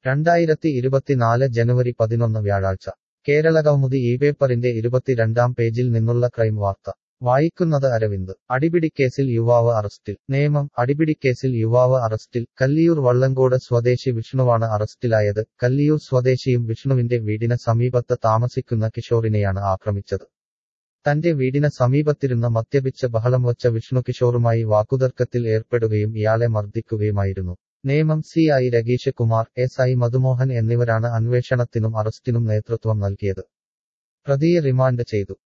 രണ്ടായിരത്തി ഇരുപത്തിനാല് ജനുവരി പതിനൊന്ന് വ്യാഴാഴ്ച കേരളകൗമുദി ഈ പേപ്പറിന്റെ ഇരുപത്തിരണ്ടാം പേജിൽ നിന്നുള്ള ക്രൈം വാർത്ത വായിക്കുന്നത് അരവിന്ദ് അടിപിടിക്കേസിൽ യുവാവ് അറസ്റ്റിൽ നേമം അടിപിടിക്കേസിൽ യുവാവ് അറസ്റ്റിൽ കല്ലിയൂർ വള്ളങ്കോട് സ്വദേശി വിഷ്ണുവാണ് അറസ്റ്റിലായത് കല്ലിയൂർ സ്വദേശിയും വിഷ്ണുവിന്റെ വീടിന് സമീപത്ത് താമസിക്കുന്ന കിഷോറിനെയാണ് ആക്രമിച്ചത് തന്റെ വീടിന് സമീപത്തിരുന്ന് മദ്യപിച്ച് ബഹളം വച്ച വിഷ്ണു കിഷോറുമായി വാക്കുതർക്കത്തിൽ ഏർപ്പെടുകയും ഇയാളെ മർദ്ദിക്കുകയുമായിരുന്നു Nemom C I Rageesh Kumar S I Madhumohan എന്നിവരാണ് അന്വേഷണത്തിനും അറസ്റ്റിനും നേതൃത്വം നൽകിയത് പ്രതിയെ റിമാൻഡ് ചെയ്തു